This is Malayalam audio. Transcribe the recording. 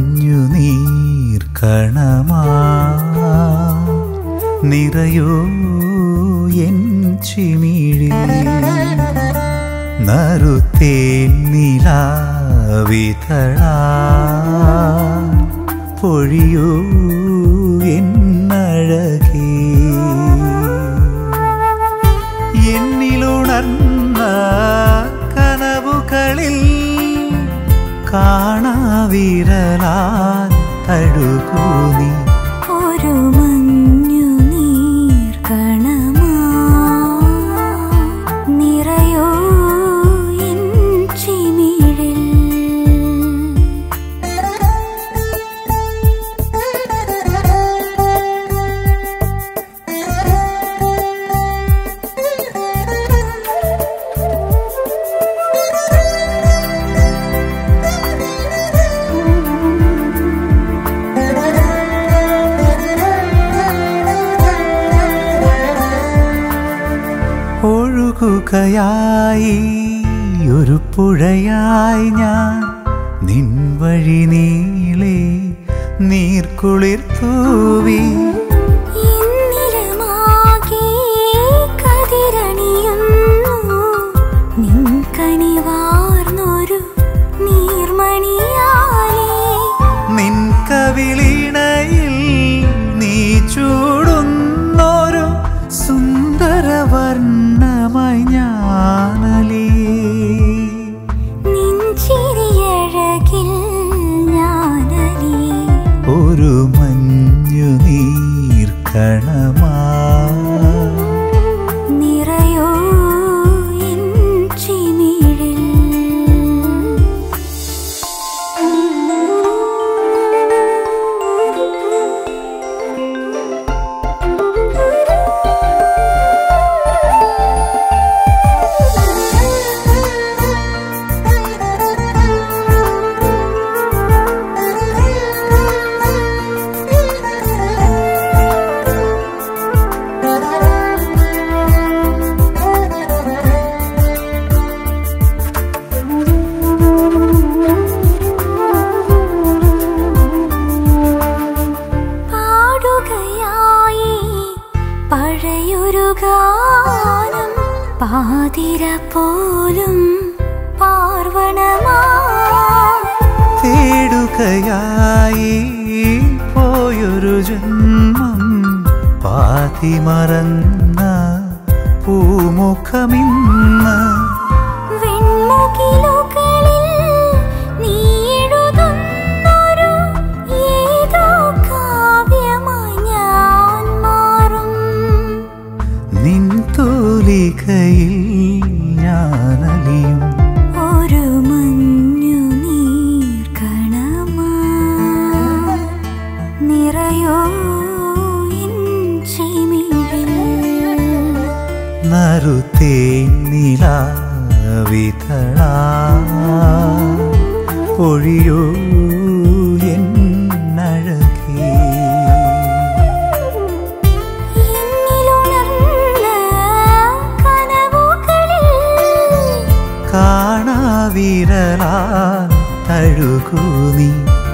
മഞ്ഞു നീർക്കണമാ നിറയോ എൻ ചിമിഴി നറുത്തേൻ നിലാവിതളാ പൊഴിയോ എന്നഴകേ എന്നിലുണർന്ന കനവുകളിൽ കാണാവിരലാൽ തഴുകൂ നീ ഒരു മഞ്ഞു നീർക്കണമാ നിറയോ എൻ ചിമിഴിൽ ഒഴുകുകയായി ഒരു പുഴയായി ഞാൻ നിൻ വഴി നീളെ നീർക്കുളിർ തൂവി എന്നിലമാകെ കതിരണിയുന്നു നിൻ കനിവാർന്നൊരു നീർമണിയാലേ നിൻ കവിളിണയിൽ നീ ചൂടുന്നൊരു സുന്ദരവർണ്ണമായി ഞാനലേ നിൻ ചിരിയഴകിൽ ഞാനലിയേ ഒരു മഞ്ഞു നീർക്കണമാ നിറയോ എൻ ചിമിഴിൽ പാടുകയായി പഴയൊരു ഗാനം പാതിര പോലും പാർവണമാ തേടുകയായി പോയൊരു ജന്മം പാതി മറന്ന പൂമുഖമിന്ന് വെൺമുകിലുകളിൽ നീ എഴുതുന്നൊരു ഏതോ കാവ്യമായി ഞാൻ മാറും നിൻ തൂലികയിൽ ഞാനലിയും ഒരു മഞ്ഞു നീർക്കണമാ നിറയോ എൻ ചിമിഴിൽ നറുത്തേനിലാവിതളാ ഒഴിയോ എന്നഴകേ എന്നിലുണർന്ന കനവുകളിൽ കാണാവിരലാ തഴുകൂ നീ